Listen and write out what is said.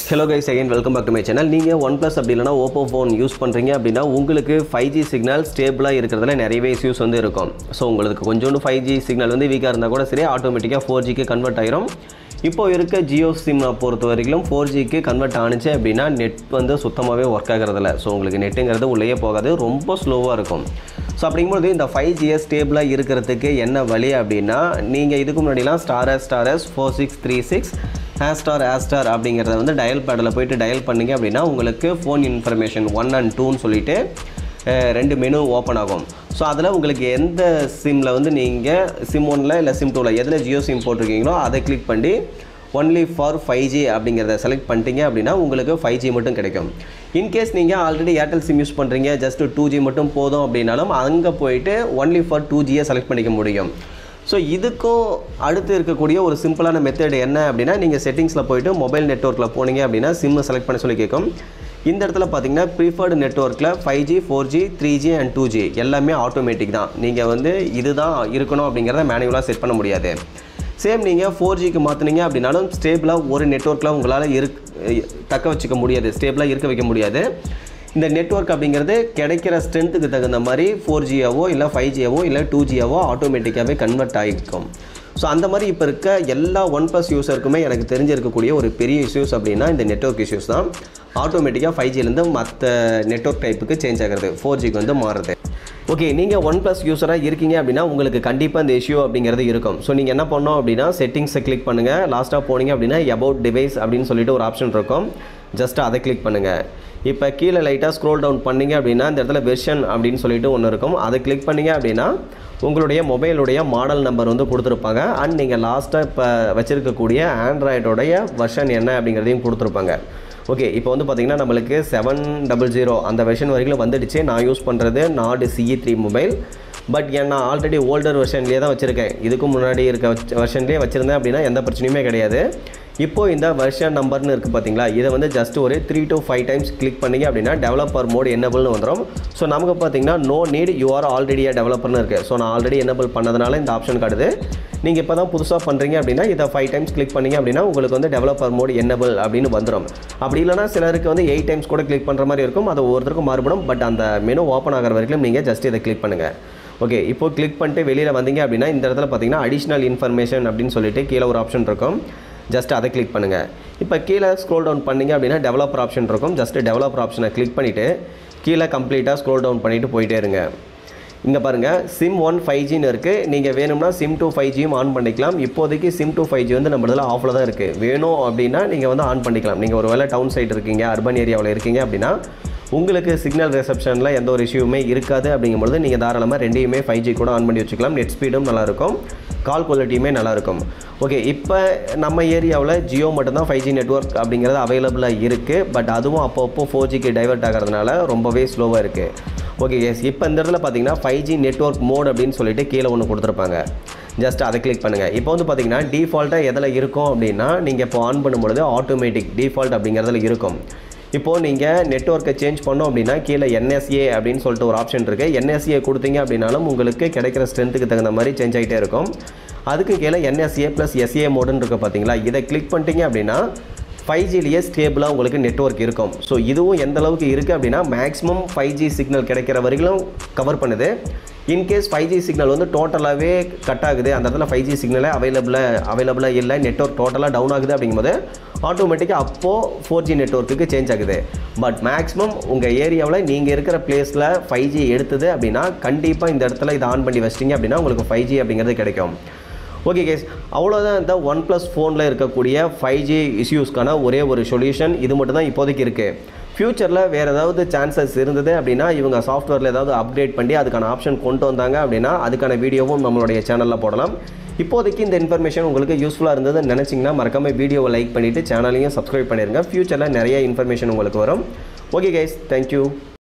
hello guys again welcome back to my channel நீங்கள் one plus அப்படி இல்லைனா Oppo phone use பண்ணுறீங்க அப்படின்னா உங்களுக்கு ஃபைவ் ஜி சிக்னல் ஸ்டேபிளாக இருக்கிறதுல நிறையவே இஷ்யூஸ் வந்து இருக்கும் ஸோ உங்களுக்கு கொஞ்சோண்டு ஃபைவ் ஜி சிக்னல் வந்து வீக்காக இருந்தால் கூட சரி ஆட்டோமேட்டிக்காக ஃபோர் ஜிக்கு கன்வெர்ட் ஆயிரும் இப்போ இருக்க ஜியோ சிம்மை பொறுத்த வரைக்கும் ஃபோர் ஜிக்கு கன்வெர்ட் ஆணுச்சு அப்படின்னா நெட் வந்து சுத்தமாகவே ஒர்க் ஆகிறதில்ல ஸோ உங்களுக்கு நெட்டுங்கிறது உள்ளேயே போகாது ரொம்ப ஸ்லோவாக இருக்கும் ஸோ அப்படிங்கும்போது இந்த ஃபைவ் ஜியை ஸ்டேபிளாக இருக்கிறதுக்கு என்ன வழி அப்படின்னா நீங்கள் இதுக்கு முன்னாடிலாம் star hash star hash four six three six hash star hash star அப்படிங்கிறத வந்து டயல் பேடில் போயிட்டு டயல் பண்ணீங்க அப்படின்னா உங்களுக்கு ஃபோன் இன்ஃபர்மேஷன் ஒன் அண்ட் டூன்னு சொல்லிட்டு அஹ், ரெண்டு மெனு ஓப்பன் ஆகும் ஸோ அதில் உங்களுக்கு எந்த சிம்மில் வந்து நீங்கள் சிம் ஒனில் இல்லை சிம் டூவில் எதில் ஜியோ சிம் போட்டிருக்கீங்களோ அதை கிளிக் பண்ணி ஒன்லி ஃபார் ஃபைவ் ஜி அப்படிங்கிறத செலக்ட் பண்ணிட்டீங்க அப்படின்னா உங்களுக்கு ஃபைவ் ஜி மட்டும் கிடைக்கும் இன்கேஸ் நீங்கள் ஆல்ரெடி ஏர்டெல் சிம் யூஸ் பண்ணுறீங்க ஜஸ்ட் டூ ஜி மட்டும் போதும் அப்படின்னாலும் அங்கே போயிட்டு ஒன்லி ஃபார் டூ ஜியை செலக்ட் பண்ணிக்க முடியும் ஸோ இதுக்கும் அடுத்து இருக்கக்கூடிய ஒரு சிம்பிளான மெத்தட் என்ன அப்படின்னா நீங்கள் செட்டிங்ஸில் போயிட்டு மொபைல் நெட்ஒர்க்கில் போனீங்க அப்படின்னா சிம்மை செலக்ட் பண்ண சொல்லி கேட்கும் இந்த இடத்துல பார்த்தீங்கன்னா ப்ரீஃபர்டு நெட்ஒர்க்கில் five G four G three G and two G எல்லாமே ஆட்டோமேட்டிக் தான் நீங்கள் வந்து இதுதான் இருக்கணும் அப்படிங்கிறத மேனுவலாக செட் பண்ண முடியாது சேம் நீங்கள் ஃபோர் ஜிக்கு மாற்றினீங்க அப்படின்னாலும் ஸ்டேபிளாக ஒரு நெட்ஒர்க்கில் உங்களால் இருக் தக்க வச்சுக்க முடியாது ஸ்டேபிளாக இருக்க வைக்க முடியாது இந்த நெட்வொர்க் அப்படிங்கிறது கிடைக்கிற ஸ்ட்ரென்த்துக்கு தகுந்த மாதிரி ஃபோர் ஜியாவோ இல்லை ஃபைவ் ஜியாவோ இல்லை டூ ஜியாவோ ஆட்டோமேட்டிக்காகவே கன்வெர்ட் ஆகிக்கும் ஸோ அந்த மாதிரி இப்போ இருக்க எல்லா ஒன் ப்ளஸ் யூஸருக்குமே எனக்கு தெரிஞ்சிருக்கக்கூடிய ஒரு பெரிய இஷ்யூஸ் அப்படின்னா இந்த நெட்வொர்க் இஷ்யூஸ் தான் ஆட்டோமேட்டிக்காக ஃபைவ் ஜிலேருந்து மற்ற நெட்வொர்க் டைப்புக்கு சேஞ்ச் ஆகிறது ஃபோர் ஜிக்கு வந்து மாறுது ஓகே நீங்கள் ஒன் ப்ளஸ் யூஸராக இருக்கீங்க அப்படின்னா உங்களுக்கு கண்டிப்பாக இந்த இஷ்யூ அப்படிங்கிறது இருக்கும் ஸோ நீங்கள் என்ன பண்ணோம் அப்படின்னா செட்டிங்ஸை கிளிக் பண்ணுங்கள் லாஸ்ட்டாக போனீங்க அப்படின்னா அபவுட் டிவைஸ் அப்படின்னு சொல்லிட்டு ஒரு ஆப்ஷன் இருக்கும் ஜஸ்ட் அதை கிளிக் பண்ணுங்கள் இப்போ கீழே லைட்டாக ஸ்க்ரோல் டவுன் பண்ணீங்க அப்படின்னா இந்த இடத்துல வெர்ஷன் அப்படின்னு சொல்லிட்டு ஒன்று இருக்கும் அதை கிளிக் பண்ணீங்க அப்படின்னா உங்களுடைய மொபைலுடைய மாடல் நம்பர் வந்து கொடுத்துருப்பாங்க அண்ட் நீங்கள் லாஸ்ட்டாக இப்போ வச்சுருக்கக்கூடிய ஆண்ட்ராய்டோடைய வெர்ஷன் என்ன அப்படிங்கிறதையும் கொடுத்துருப்பாங்க ஓகே இப்போ வந்து பார்த்தீங்கன்னா நம்மளுக்கு செவன் டபுள் ஜீரோ அந்த வெர்ஷன் வரைக்கும் வந்துடுச்சு நான் யூஸ் பண்ணுறது நாடு சிஇ த்ரீ மொபைல் பட் ஏன் நான் ஆல்ரெடி ஓல்டர் வெர்ஷன்லேயே தான் வச்சுருக்கேன் இதுக்கு முன்னாடி இருக்க வெர்ஷன்லேயே வச்சுருந்தேன் அப்படின்னா எந்த பிரச்சனையுமே கிடையாது இப்போது இந்த வெர்ஷன் நம்பர்னு இருக்குது பார்த்தீங்களா இதை வந்து ஜஸ்ட் ஒரு three to five times click பண்ணிங்க அப்படின்னா டெவலப்பர் மோட் என்னபிள்னு வந்துடும் ஸோ நமக்கு பார்த்தீங்கன்னா no need you are already டெவலப்பர்னு இருக்குது ஸோ நான் ஆல்ரெடி என்னபிள் பண்ணதுனால இந்த ஆப்ஷன் காட்டுது நீங்கள் இப்போ தான் புதுசாக பண்ணுறீங்க அப்படின்னா இதை ஃபைவ் டைம்ஸ் கிளிக் பண்ணிங்க அப்படின்னா உங்களுக்கு வந்து டெவலப்பர் மோட் என்னபிள் அப்படின்னு வந்துடும் அப்படி இல்லைனா சிலருக்கு வந்து எயிட் டைம்ஸ் கூட கிளிக் பண்ணுற மாதிரி இருக்கும் அது ஒவ்வொருத்தருக்கும் மாறுபடும் பட் அந்த மெனு ஓப்பன் ஆகிற வரைக்கும் நீங்கள் ஜஸ்ட் இதை கிளிக் பண்ணுங்கள் ஓகே இப்போ கிளிக் பண்ணிட்டு வெளியில் வந்தீங்க அப்படின்னா இந்த இடத்துல பார்த்தீங்கன்னா அடிஷ்னல் இன்ஃபர்மேஷன் அப்படின்னு சொல்லிட்டு கீழே ஒரு ஆப்ஷன் இருக்கும் ஜஸ்ட் அதை கிளிக் பண்ணுங்கள் இப்போ கீழே ஸ்க்ரோல் டவுன் பண்ணீங்க அப்படின்னா டெவலப்பர் ஆப்ஷன் இருக்கும் ஜஸ்ட் டெவலப்பர் ஆப்ஷனை கிளிக் பண்ணிவிட்டு கீழே கம்ப்ளீட்டாக ஸ்க்ரோல் டவுன் பண்ணிவிட்டு போயிட்டே இருங்க இங்கே பாருங்கள் சிம் ஒன் ஃபைவ் ஜின்னு இருக்குது நீங்கள் வேணும்னா சிம் டூ ஃபைவ் ஜியும் ஆன் பண்ணிக்கலாம் இப்போதைக்கு சிம் டூ ஃபைவ் ஜி வந்து நம்மளதில் ஆஃபில் தான் இருக்குது வேணும் அப்படின்னா நீங்கள் வந்து ஆன் பண்ணிக்கலாம் நீங்கள் ஒரு வேளை டவுன் சைடு இருக்கீங்க அர்பன் ஏரியாவில் இருக்கீங்க அப்படின்னா உங்களுக்கு சிக்னல் ரிசப்ஷனில் எந்த ஒரு இஷ்யூமே இருக்காது அப்படிங்கும்பொழுது நீங்கள் தாராளமாக ரெண்டையுமே ஃபைவ் ஜி கூட ஆன் பண்ணி வச்சுக்கலாம் நெட் ஸ்பீடும் நல்லாயிருக்கும் கால் குவாலிட்டியுமே நல்லாயிருக்கும் ஓகே இப்போ நம்ம ஏரியாவில் ஜியோ மட்டும்தான் ஃபைவ் ஜி நெட்ஒர்க் அப்படிங்கிறது அவைலபிளாக இருக்குது பட் அதுவும் அப்பப்போ ஃபோர் ஜிக்கு டைவர்ட் ஆகிறதுனால ரொம்பவே ஸ்லோவாக இருக்குது ஓகே எஸ் இப்போ இந்த இடத்துல பார்த்தீங்கன்னா ஃபைவ் ஜி நெட்ஒர்க் மோட் அப்படின்னு சொல்லிட்டு கீழே ஒன்று கொடுத்துருப்பாங்க ஜஸ்ட் அதை கிளிக் பண்ணுங்கள் இப்போ வந்து பார்த்தீங்கன்னா டிஃபால்ட்டாக எதில் இருக்கும் அப்படின்னா நீங்கள் இப்போ ஆன் பண்ணும்பொழுது ஆட்டோமேட்டிக் டிஃபால்ட் அப்படிங்கிறதுல இருக்கும் இப்போது நீங்கள் நெட்ஒர்க்கை சேஞ்ச் பண்ணோம் அப்படின்னா கீழே என்எஸ்ஏ அப்படின்னு சொல்லிட்டு ஒரு ஆப்ஷன் இருக்குது என்எஸ்ஏ கொடுத்தீங்க அப்படின்னாலும் உங்களுக்கு கிடைக்கிற ஸ்ட்ரென்த்துக்கு தகுந்த மாதிரி சேஞ்ச் ஆகிட்டே இருக்கும் அதுக்கு கீழே என்எஸ்ஏ ப்ளஸ் எஸ்ஏ மோடுன்னு இருக்குது பார்த்தீங்களா இதை கிளிக் பண்ணிட்டீங்க அப்படின்னா ஃபைவ் ஜிலேயே ஸ்டேபிளாக உங்களுக்கு நெட்ஒர்க் இருக்கும் ஸோ இதுவும் எந்த அளவுக்கு இருக்குது அப்படின்னா மேக்ஸிமம் ஃபைவ் ஜி சிக்னல் கிடைக்கிற வரைக்கும் கவர் பண்ணுது இன்கேஸ் ஃபைவ் ஜி சிக்னல் வந்து டோட்டலாகவே கட் ஆகுது அந்த இடத்துல ஃபைவ் ஜி சிக்னலே அவைலபிளாக அவைலபிளாக இல்லை நெட்ஒர்க் டோட்டலாக டவுன் ஆகுது அப்படிங்கும்போது ஆட்டோமேட்டிக்காக அப்போது ஃபோர் ஜி நெட்ஒர்க்குக்கு சேஞ்ச் ஆகுது பட் மேக்ஸிமம் உங்கள் ஏரியாவில் நீங்கள் இருக்கிற பிளேஸில் ஃபைவ் ஜி எடுத்தது அப்படின்னா கண்டிப்பாக இந்த இடத்துல இதை ஆன் பண்ணி வச்சிட்டிங்க அப்படின்னா உங்களுக்கு ஃபைவ் ஜி அப்படிங்கிறது கிடைக்கும் ஓகே கேஸ் அவ்வளோதான் இந்த ஒன் ப்ளஸ் ஃபோனில் இருக்கக்கூடிய ஃபைவ் ஜி இஷ்யூஸ்க்கான ஒரே ஒரு சொல்யூஷன் இது மட்டும் தான் இப்போதைக்கு இருக்குது ஃப்யூச்சரில் வேறு ஏதாவது சான்சஸ் இருந்தது அப்படின்னா இவங்க சாஃப்ட்வேரில் ஏதாவது அப்டேட் பண்ணி அதுக்கான ஆப்ஷன் கொண்டு வந்தாங்க அப்படின்னா அதுக்கான வீடியோவும் நம்மளுடைய சேனலில் போடலாம் இப்போதைக்கு இந்த இன்ஃபர்மேஷன் உங்களுக்கு யூஸ்ஃபுல்லாக இருந்ததுன்னு நினச்சிங்கன்னா மறக்காமல் வீடியோவை லைக் பண்ணிவிட்டு சேனலையும் சப்ஸ்கிரைப் பண்ணிடுங்க ஃப்யூச்சரில் நிறைய இன்ஃபர்மேஷன் உங்களுக்கு வரும் ஓகே கைஸ் தேங்க்யூ